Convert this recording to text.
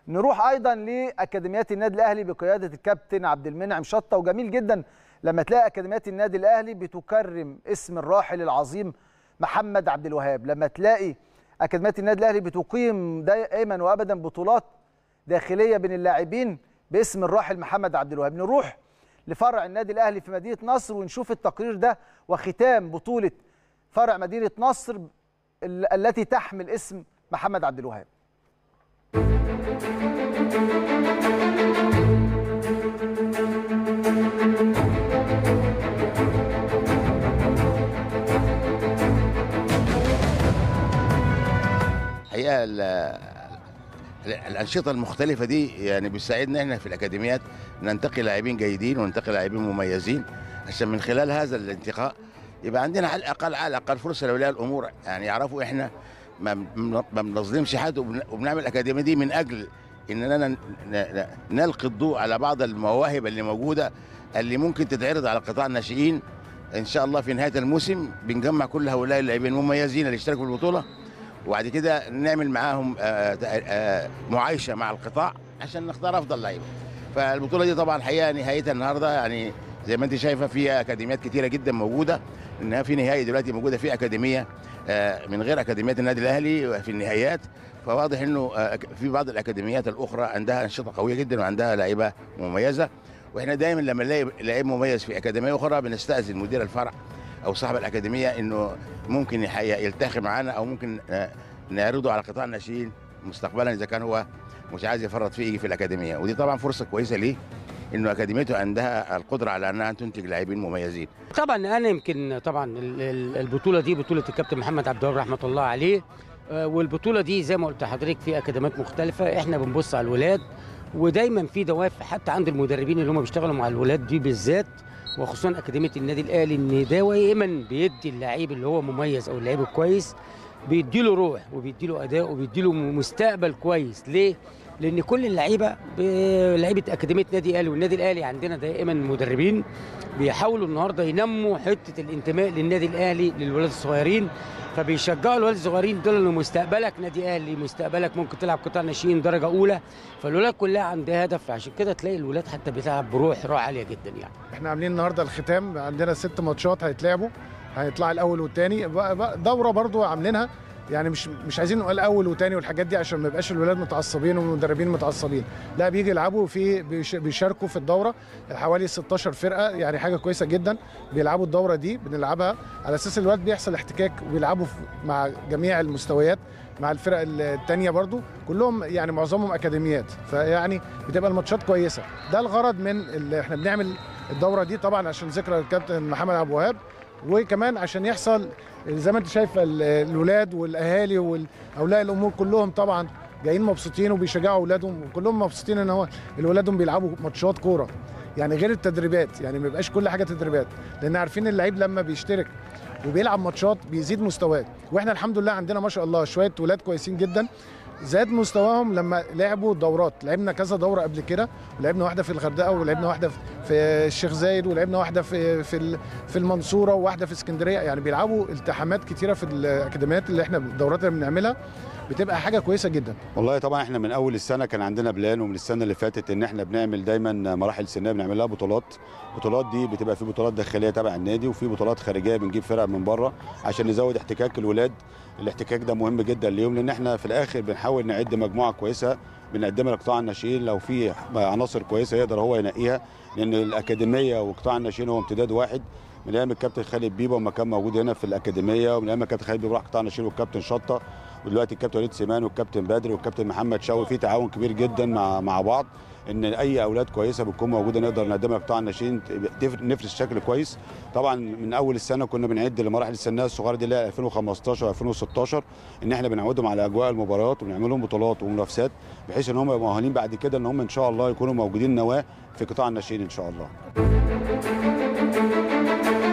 نروح ايضا لاكاديميات النادي الاهلي بقياده الكابتن عبد المنعم شطه وجميل جدا لما تلاقي اكاديميات النادي الاهلي بتكرم اسم الراحل العظيم محمد عبد الوهاب لما تلاقي اكاديميات النادي الاهلي بتقيم دائما وابدا بطولات داخليه بين اللاعبين باسم الراحل محمد عبد الوهاب نروح لفرع النادي الاهلي في مدينه نصر ونشوف التقرير ده وختام بطوله فرع مدينه نصر ال- التي تحمل اسم محمد عبد الوهاب الحقيقه ال- الانشطه المختلفه دي يعني بتساعدنا احنا في الاكاديميات ننتقي لاعبين جيدين وننتقي لاعبين مميزين عشان من خلال هذا الانتقاء يبقى عندنا على الاقل على الاقل فرصه لاولياء الامور يعني يعرفوا احنا ما بن- ما بنظلمش حد وبن- وبنعمل الاكاديميه دي من اجل اننا ن- ن- نلقي الضوء على بعض المواهب اللي موجوده اللي ممكن تتعرض على قطاع الناشئين ان شاء الله في نهايه الموسم بنجمع كل هؤلاء اللاعبين المميزين اللي اشتركوا في البطوله وبعد كده نعمل معاهم آه، آه، معايشه مع القطاع عشان نختار افضل لعيبه فالبطوله دي طبعا الحقيقه نهايتها النهارده يعني زي ما انت شايفه فيها اكاديميات كتيره جدا موجوده انها في نهائي دلوقتي موجوده في اكاديميه آه، من غير اكاديميات النادي الاهلي في النهائيات فواضح انه آه، في بعض الاكاديميات الاخرى عندها انشطه قويه جدا وعندها لعيبه مميزه واحنا دايما لما نلاقي لعيب مميز في اكاديميه اخرى بنستاذن مدير الفرع او صاحب الاكاديميه انه ممكن الحقيقه يلتقي معانا او ممكن آه، نعرضه على قطاع الناشئين مستقبلا اذا كان هو مش عايز يفرط فيه يجي في الاكاديميه ودي طبعا فرصه كويسه ليه انه اكاديميته عندها القدره على انها تنتج لاعبين مميزين طبعا انا يمكن طبعا ال- ال- البطوله دي بطوله الكابتن محمد عبد الوهاب رحمه الله عليه آه، والبطوله دي زي ما قلت لحضرتك في اكاديميات مختلفه احنا بنبص على الولاد ودايما في دوافع حتى عند المدربين اللي هم بيشتغلوا مع الولاد دي بالذات وخصوصا اكاديميه النادي الاهلي ان دايما بيدي اللعيب اللي هو مميز او اللعيب الكويس بيديله روح وبيديله اداء وبيديله مستقبل كويس ليه؟ لان كل اللعيبه ب- لعيبه اكاديميه نادي الاهلي والنادي الاهلي عندنا دائما مدربين بيحاولوا النهارده ينموا حته الانتماء للنادي الاهلي للولاد الصغيرين فبيشجعوا الولاد الصغيرين دول ان مستقبلك نادي اهلي مستقبلك ممكن تلعب قطاع ناشئين درجه اولى فالولاد كلها عندها هدف عشان كده تلاقي الولاد حتى بتلعب بروح روح عاليه جدا يعني احنا عاملين النهارده الختام عندنا ست ماتشات هيتلعبوا هيطلع الاول والثاني دوره برضو عاملينها يعني مش مش عايزين نقول اول وثاني والحاجات دي عشان ما يبقاش الولاد متعصبين والمدربين متعصبين لا بيجي يلعبوا في بيش- بيشاركوا في الدوره حوالي 16 فرقه يعني حاجه كويسه جدا بيلعبوا الدوره دي بنلعبها على اساس الولاد بيحصل احتكاك وبيلعبوا في- مع جميع المستويات مع الفرق الثانيه برضو كلهم يعني معظمهم اكاديميات فيعني بتبقى الماتشات كويسه ده الغرض من اللي احنا بنعمل الدوره دي طبعا عشان ذكرى الكابتن محمد عبد الوهاب وكمان عشان يحصل زي ما انت شايف ال- الولاد والاهالي واولياء الامور كلهم طبعا جايين مبسوطين وبيشجعوا اولادهم وكلهم مبسوطين ان هو الولادهم بيلعبوا ماتشات كوره يعني غير التدريبات يعني ما يبقاش كل حاجه تدريبات لان عارفين اللعيب لما بيشترك وبيلعب ماتشات بيزيد مستواه واحنا الحمد لله عندنا ما شاء الله شويه ولاد كويسين جدا زاد مستواهم لما لعبوا دورات لعبنا كذا دوره قبل كده ولعبنا واحده في الغردقه ولعبنا واحده في- في الشيخ زايد ولعبنا واحده في في ال- في المنصوره وواحده في اسكندريه يعني بيلعبوا التحامات كتيره في الاكاديميات اللي احنا الدورات اللي بنعملها بتبقى حاجه كويسه جدا والله طبعا احنا من اول السنه كان عندنا بلان ومن السنه اللي فاتت ان احنا بنعمل دايما مراحل سنيه بنعمل لها بطولات البطولات دي بتبقى في بطولات داخليه تبع النادي وفي بطولات خارجيه بنجيب فرق من بره عشان نزود احتكاك الولاد الاحتكاك ده مهم جدا ليهم لان احنا في الاخر بنحاول نعد مجموعه كويسه بنقدمها لقطاع الناشئين لو في عناصر كويسه يقدر هو ينقيها لان الاكاديميه وقطاع الناشئين هو امتداد واحد من ايام الكابتن خالد بيبا لما كان موجود هنا في الاكاديميه ومن ايام الكابتن خالد بيبا راح قطاع الناشئين والكابتن شطه ودلوقتي الكابتن وليد سيمان والكابتن بدر والكابتن محمد شاوي في تعاون كبير جدا مع مع بعض ان اي اولاد كويسه بتكون موجوده نقدر نقدمها لقطاع الناشئين تف- نفرز شكل كويس طبعا من اول السنه كنا بنعد لمراحل السنيه الصغيره دي اللي هي 2015 و2016 ان احنا بنعودهم على اجواء المباريات وبنعمل لهم بطولات ومنافسات بحيث ان هم يبقوا مؤهلين بعد كده ان هم ان شاء الله يكونوا موجودين نواه في قطاع الناشئين ان شاء الله